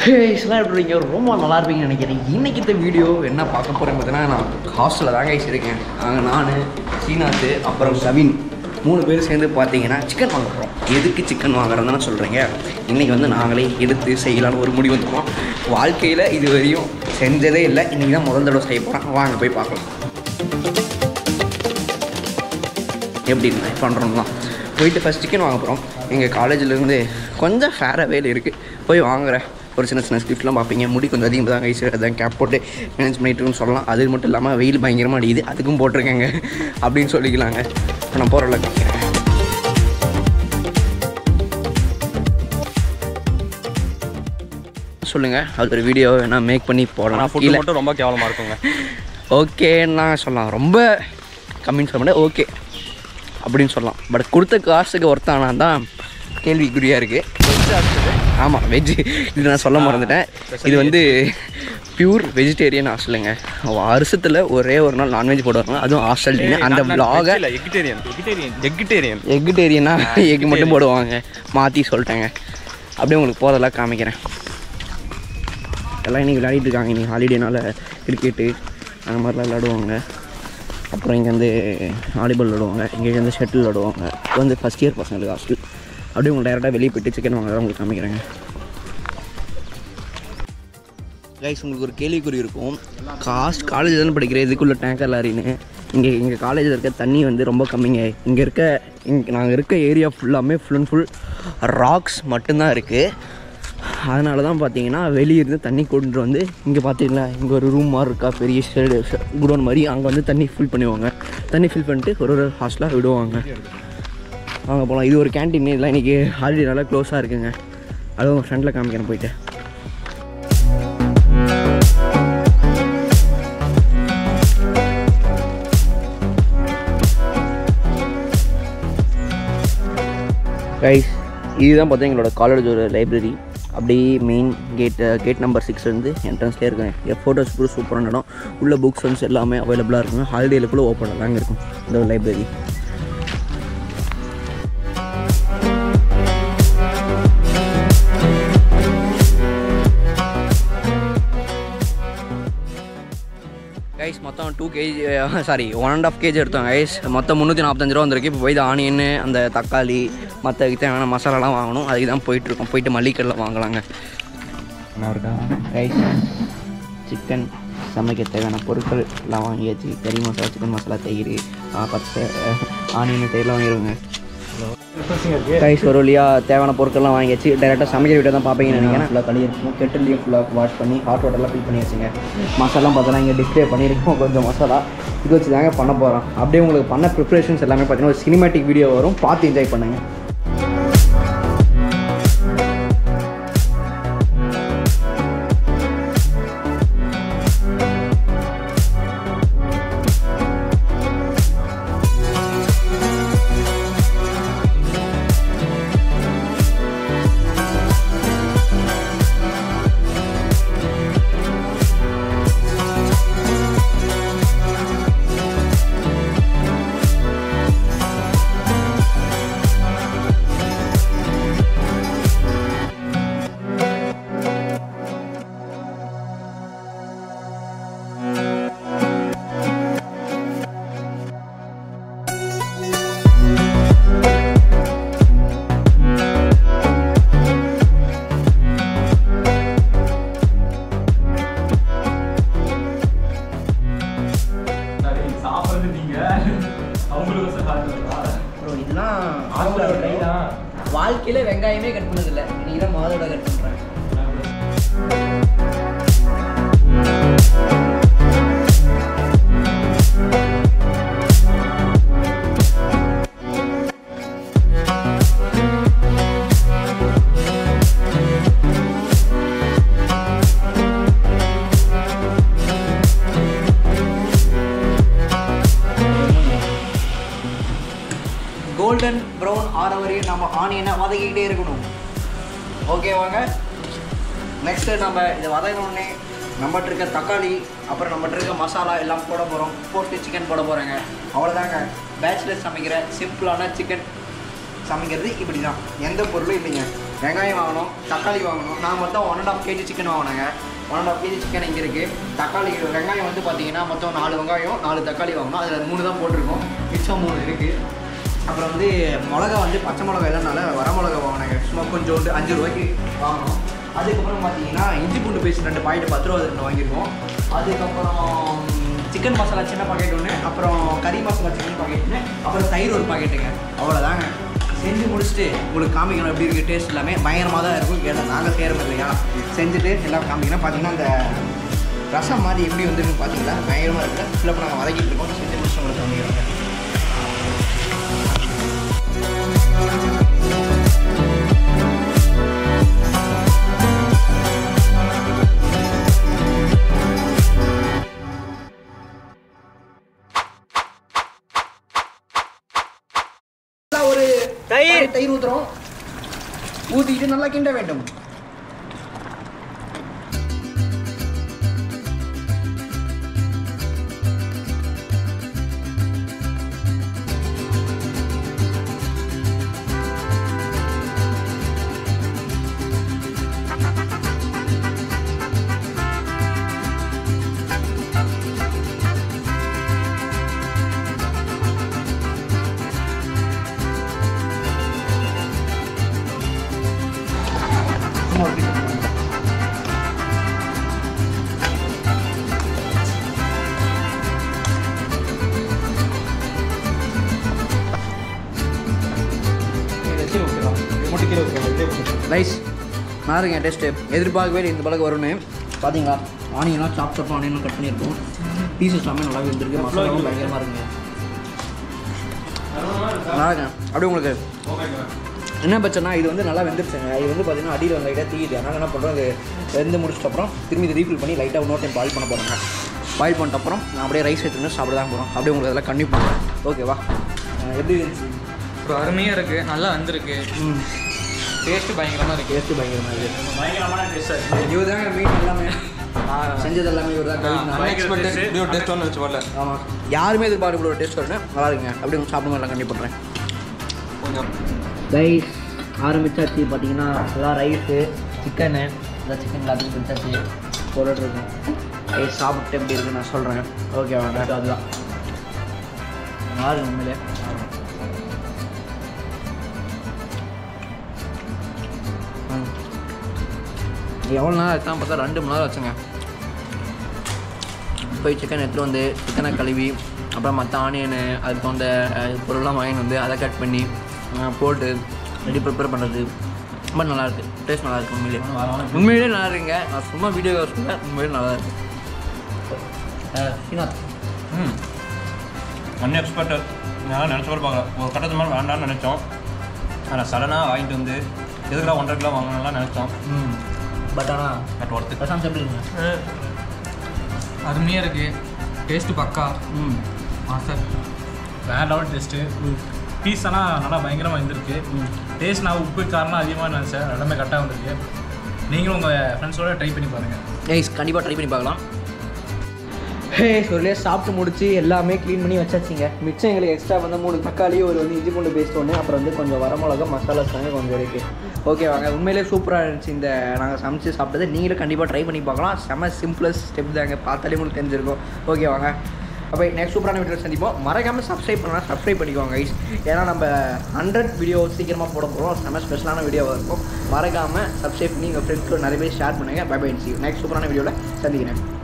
ஹேஸ்லாம் எப்படி இருக்கீங்க ரொம்ப நல்லா இருப்பீங்கன்னு நினைக்கிறேன் இன்னைக்கு இந்த வீடியோ என்ன பார்க்க போகிறேன் பார்த்தீங்கன்னா நான் ஹாஸ்டலில் தாங்க guys இருக்கேன் அங்கே நான் சீனாத்து அப்புறம் கவின் மூணு பேர் சேர்ந்து பார்த்தீங்கன்னா சிக்கன் வாங்க போகிறோம் எதுக்கு சிக்கன் வாங்குறதுன்னு சொல்கிறீங்க இன்றைக்கி வந்து நாங்களே எடுத்து செய்யலான்னு ஒரு முடிவு வந்துருக்கோம் வாழ்க்கையில் இது வரையும் செஞ்சதே இல்லை இன்றைக்கி தான் முதல் தடவை செய்ய போகிறோம் வாங்க போய் பார்க்கலாம் எப்படி பண்ணுறோம் தான் போயிட்டு ஃபஸ்ட் சிக்கன் வாங்க போகிறோம் எங்கள் காலேஜிலேருந்து கொஞ்சம் ஃபேராகவே இருக்குது போய் வாங்குறேன் ஒரு சின்ன சின்ன ஸ்கிரிப்ட்லாம் பார்ப்பீங்க முடி கொஞ்சம் அதிகமாக தான் கைஸ் அதான் கேப் போட்டு மேனேஜ் பண்ணிட்டுன்னு சொல்லலாம் அது மட்டும் இல்லாமல் வெயில் பயங்கரமாக அடிக்குது அதுக்கும் போட்டிருக்கேங்க அப்படின்னு சொல்லிக்கலாங்க இப்போ நான் போகிறல காமிக்கிறேன் சொல்லுங்கள் அது ஒரு வீடியோ வேணா மேக் பண்ணி ஆனால் போடலாம் ஃபுட்டு கீழே மட்டும் ரொம்ப கேவலமாக இருக்குங்க ஓகேன்னா சொல்லலாம் ரொம்ப கம்மின்னு சொல்ல முடியாது ஓகே அப்படின்னு சொல்லலாம் பட் கொடுத்த காசுக்கு ஒர்த்தானா தான் கேள்விக்குறியாக இருக்குது ஆமாம் வெஜ் இது நான் சொல்ல மறந்துட்டேன் இது வந்து பியூர் வெஜிடேரியன் ஹாஸ்டலுங்க வருஷத்தில் ஒரே ஒரு நாள் நான்வெஜ் போடுவாங்க அதுவும் ஹாஸ்டல் அந்த vlog-அ இல்லை எகிட்டேரியன் எகிட்டேரியன் எகிட்டேரியன் எக்குடேரியனா எக் மட்டும் போடுவாங்க மாற்றி சொல்லிட்டேங்க அப்படியே உங்களுக்கு போதெல்லாம் காமிக்கிறேன் எல்லாம் இன்றைக்கி விளையாடிட்டு இருக்காங்க இன்றைக்கி ஹாலிடேனால கிரிக்கெட்டு அந்த மாதிரிலாம் விளையாடுவாங்க அப்புறம் இங்கே வந்து வாலிபால் விளையாடுவாங்க இங்கே வந்து ஷட்டில் விளையாடுவாங்க இது வந்து ஃபஸ்ட் இயர் பசங்களுக்கு ஹாஸ்டல் அப்படியே உங்களுக்கு டேரெக்டாக வெளியே போயிட்டு சிக்கன் வாங்க உங்களுக்கு காமிக்கிறேங்க கைஸ் உங்களுக்கு ஒரு கேள்விக்குறி இருக்கும் காஸ்ட் காலேஜ் தானே படிக்கிறேன் இதுக்குள்ள டேங்கர் லாரின்னு இங்கே எங்கள் காலேஜில் இருக்க தண்ணி வந்து ரொம்ப கம்மிங்க இங்கே இருக்க இங்கே நாங்கள் இருக்க ஏரியா ஃபுல்லாமே ஃபுல் அண்ட் ஃபுல் ராக்ஸ் மட்டும்தான் இருக்குது அதனால தான் பார்த்தீங்கன்னா வெளியே இருந்து தண்ணி கொண்டு வந்து இங்கே பார்த்தீங்களா இங்கே ஒரு ரூம் மாதிரி இருக்கா பெரிய ஷெடு குடோன் மாதிரி அங்கே வந்து தண்ணி ஃபில் பண்ணுவாங்க தண்ணி ஃபில் பண்ணிட்டு ஒரு ஒரு ஹாஸ்டலாக விடுவாங்க வாங்க போகலாம் இது ஒரு கேன்டீன் இதெல்லாம் இன்றைக்கி ஹாலிடே நல்லா க்ளோஸாக இருக்குங்க அதுவும் ஃப்ரெண்டில் காமிக்கிறேன் போயிட்டு கைஸ் இதுதான் பார்த்தா எங்களோட காலேஜோட லைப்ரரி அப்படியே main gate gate number six வந்து என்ட்ரன்ஸ்லேயே இருக்குங்க ஃபோட்டோஸ் கூட சூப்பரான இடம் உள்ள புக்ஸ் வந்து எல்லாமே அவைலபிளாக இருக்குங்க ஹாலிடேல கூட ஓப்பன் தாங்க இருக்கும் இந்த லைப்ரரி கைஸ் மொத்தம் two K G sorry one and half K G எடுத்தோம் கைஸ் மொத்தம் முந்நூற்றி நாற்பத்தஞ்சு ரூபா வந்திருக்கு இப்போ போய் ஆனியன் அந்த தக்காளி மற்ற தேவையான மசாலாலாம் வாங்கணும் அதுக்கு தான் போயிட்டுருக்கோம் போயிட்டு மல்லிக்கடலை வாங்கலாங்க ரைஸ் சிக்கன் சமைக்க தேவையான பொருட்கள் எல்லாம் வாங்கியாச்சு கறி மசாலா சிக்கன் மசாலா தயிர் ஆ, பச்சை ஆனியன் தயிர்லாம் வாங்கிடுவோங்க ரைஸ் ஒரு வழியாக தேவையான பொருட்கள்லாம் வாங்கியாச்சு டேரெக்டாக சமைக்கிற வீட்டை தான் பார்ப்பீங்கன்னு நினைக்கிறேன் ஃபுல்லாக கழுவி இருக்கும் கெட்டிலையும் ஃபுல்லாக வாஷ் பண்ணி ஹாட் வாட்டர்லாம் ஃபில் பண்ணி வச்சுங்க மசாலா பார்த்தோன்னா இங்கே டிஸ்ப்ளே பண்ணியிருக்கோம் கொஞ்சம் மசாலா இது வச்சு தாங்க பண்ண போகிறோம் அப்படியே உங்களுக்கு பண்ண ப்ரிப்ரேஷன்ஸ் எல்லாமே பார்த்தீங்கன்னா ஒரு சினிமேட்டிக் வீடியோ வரும் பார்த்து என்ஜாய் பண்ணுங்கள் சாப்பிட்றது நீங்க அவங்களுக்கு ப்ரோ இதெல்லாம் அவங்களோட ட்ரை தான் வாழ்க்கையில் வெங்காயமே கட் பண்ணதில்லை இன்னைக்கு தான் மாதோட கட் பண்ணுறேன் கோல்டன் ப்ரௌன் ஆற வரையும் நம்ம ஆனியனை வதக்கிக்கிட்டே இருக்கணும் ஓகே வாங்க நெக்ஸ்ட்டு நம்ம இதை வதங்கினோடனே நம்மகிட்ட இருக்க தக்காளி அப்புறம் நம்மகிட்ட இருக்க மசாலா எல்லாம் போட போகிறோம் போட்டு சிக்கன் போட போகிறேங்க அவ்வளோதாங்க பேச்சுலர் சமைக்கிற சிம்பிளான சிக்கன் சமைக்கிறது இப்படி தான் எந்த பொருளும் இல்லைங்க வெங்காயம் வாங்கணும் தக்காளி வாங்கணும் நான் மொத்தம் one and half K G chicken வாங்கினேங்க one and half K G chicken இங்கே இருக்குது தக்காளி வெங்காயம் வந்து பார்த்தீங்கன்னா மொத்தம் நாலு வெங்காயம் நாலு தக்காளி வாங்கணும் அதில் மூணு தான் போட்டிருக்கோம் மிச்சம் மூணு இருக்குது அப்புறம் வந்து மிளகா வந்து பச்சை மிளகா இல்லைனால வர மிளகா வாங்கினாங்க சும்மா கொஞ்சோண்டு அஞ்சு ரூபாய்க்கு வாங்கணும் அதுக்கப்புறம் பார்த்தீங்கன்னா இஞ்சி பூண்டு பேஸ்ட் ரெண்டு பாக்கெட் பத்து ரூபா ரெண்டு வாங்கியிருக்கோம் அதுக்கப்புறம் சிக்கன் மசாலா சின்ன பாக்கெட் ஒன்று அப்புறம் கறி மசாலா சிக்கன் பாக்கெட் ஒன்று அப்புறம் தயிர் ஒரு பாக்கெட்டுங்க அவ்வளோதாங்க செஞ்சு முடிச்சுட்டு உங்களுக்கு காமிக்கணும் எப்படி இருக்குது டேஸ்ட் எல்லாமே பயங்கரமாக தான் இருக்கும் கேட்டால் நாங்கள் சேரும் இல்லையா செஞ்சுட்டு எல்லாம் காமிக்கணும் பார்த்தீங்கன்னா அந்த ரசம் மாதிரி எப்படி வந்துருக்கு பார்த்தீங்களா பயங்கரமாக இருக்குது சில நாங்கள் வதக்கிட்டு இருக்கோம் செஞ்சு முடிச்சு உங்களுக்கு காமிக்கிறோங்க நல்லா ஒரு தயிர் தயிர் ஊத்துறோம் ஊத்திட்டு நல்லா கிண்ட வேண்டும் சும்மா ஒரு கிண்டு. ரைஸ் மாறுங்க டேஸ்ட்டு எதிர்பார்க்கவே இல்லை இந்த பழக்கம் வரும்னு பார்த்தீங்களா ஆனியன்லாம் சாப் சாப் ஆனியன் கட் பண்ணியிருக்கோம் பீசஸ் எல்லாமே நல்லா இருந்திருக்கு மசாலாவும் பயங்கரமாக இருக்குங்க நல்லா இருக்கேன் அப்படியே உங்களுக்கு என்ன பிரச்சனை இது வந்து நல்லா வெந்துருச்சுங்க இது வந்து பார்த்தீங்கன்னா அடியில் வந்து லைட்டாக தீயுது அதனால் என்ன பண்ணுறோம் இது வெந்து முடிச்சிட்ட அப்புறம் திரும்பி இது ரீஃபில் பண்ணி லைட்டாக இன்னொரு டைம் பாயில் பண்ண போகிறாங்க பாயில் பண்ணிட்ட அப்புறம் நான் அப்படியே ரைஸ் எடுத்துன்னு சாப்பிட தான் போகிறோம் அப்படியே உங்களுக்கு அதெல்லாம் கண்டிப்பாக பண்ணுறேன் ஓகேவா அஹ் எப்படி இருந்துச்சு இப்போ அருமையாக இருக்குது நல்லா வந்திருக்கு ம் டேஸ்ட்டு பயங்கரமாக இருக்குது டேஸ்ட்டு பயங்கரமாக இருக்குது பயங்கரமான டேஸ்ட் இவர் தாங்க மீன் எல்லாமே செஞ்சது எல்லாமே இவர் தான் அன்எக்ஸ்பெக்டட் இப்படி ஒரு டேஸ்ட் ஒன்று வச்சு வரல ஆமாம் யாருமே எதிர்பார்க்க இவ்வளோ டேஸ்ட் வரணும் நல்லா இருக்குங்க அப்படியே உங்களுக்கு சாப்பிடும் எல்லாம் கண்டிப்பாக பண்ணுறேன் கொஞ்சம் ரைஸ் ஆரம்பிச்சாச்சு பார்த்தீங்கன்னா எல்லாம் ரைஸு சிக்கனு இந்த சிக்கன் எல்லாத்தையும் பிடிச்சாச்சு போட்டுட்ருக்கோம் ரைஸ் சாப்பிட்டு எப்படி இருக்குன்னு நான் சொல்கிறேன் ஓகே வாங்க அதுதான் நல்லா இருக்கு உண்மையிலே ம். எவ்வளோ நேரம் ஆச்சுன்னா பார்த்தா ரெண்டு மணி நேரம் ஆச்சுங்க போய் சிக்கன் எடுத்துகிட்டு வந்து சிக்கனை கழுவி அப்புறம் மற்ற ஆனியனு அதுக்கு அந்த அஹ், பொருள்லாம் வாங்கி வந்து அதை கட் பண்ணி அஹ், போட்டு ரெடி ப்ரிப்பேர் பண்ணுறது ரொம்ப நல்லா இருக்கு டேஸ்ட் நல்லா இருக்கு உண்மையிலே உண்மையிலே நல்லா இருக்குங்க நான் சும்மா வீடியோ சொல்ல உண்மையிலே நல்லா இருக்கு அஹ், ஸ்ரீநாத் ம் அன்எக்ஸ்பெக்டட் நான் நினச்ச கூட பார்க்கல ஒரு கட்டத்து மேலே வேண்டாம்னு நினச்சோம் ஆனால் சடனாக வாங்கிட்டு வந்து எதுக்குலாம் ஒன்றரை கிலோ வாங்கணும்லாம் நினச்சோம் ம் பட் ஆனால் பட் ஒருத்து பிரசாந்த் எப்படி இருக்குங்க அருமையாக இருக்குது டேஸ்ட்டு பக்கா ம் மாஸ்டர் வேற லெவல் டேஸ்ட்டு பீஸ் ஆனால் நல்லா பயங்கரமாக வந்திருக்கு டேஸ்ட் நான் உப்பு காரணம் அதிகமாக நினச்சேன் எல்லாமே கரெக்டாக வந்திருக்கு நீங்களும் உங்கள் ஃப்ரெண்ட்ஸோட ட்ரை பண்ணி பாருங்கள் நைஸ் கண்டிப்பாக ட்ரை பண்ணி பார்க்கலாம் ஹே சொல்லே சாப்பிட்டு முடிச்சு எல்லாமே க்ளீன் பண்ணி வச்சாச்சுங்க மிச்சம் எங்களுக்கு எக்ஸ்ட்ரா வந்து மூணு தக்காளி ஒரு வந்து இஞ்சி பூண்டு பேஸ்ட் ஒன்று அப்புறம் வந்து கொஞ்சம் வரமிளகா மசாலா தாங்க கொஞ்சம் இருக்குது ஓகே வாங்க உண்மையிலே சூப்பராக இருந்துச்சு இந்த நாங்கள் சமைச்சு சாப்பிட்டது நீங்களும் கண்டிப்பாக ட்ரை பண்ணி பார்க்கலாம் செம சிம்பிளஸ்ட் ஸ்டெப் தாங்க பார்த்தாலே உங்களுக்கு தெரிஞ்சிருக்கும் ஓகே வாங்க அப்போ நெக்ஸ்ட் சூப்பரான வீடியோ சந்திப்போம் மறக்காமல் சப்ஸ்கிரைப் பண்ணலாம் சப்ஸ்கிரைப் பண்ணிக்கோங்க கைஸ் ஏன்னா நம்ம ஹண்ட்ரட் வீடியோ சீக்கிரமாக போட போகிறோம் செம ஸ்பெஷலான வீடியோவாக இருக்கும் மறக்காமல் சப்ஸ்கிரைப் பண்ணி உங்கள் ஃப்ரெண்ட்ஸ்க்கு நிறைய பேர் ஷேர் பண்ணுங்கள் பை பை நெக்ஸ்ட் சூப்பரான வீடியோவில் சந்திக்கிறேன்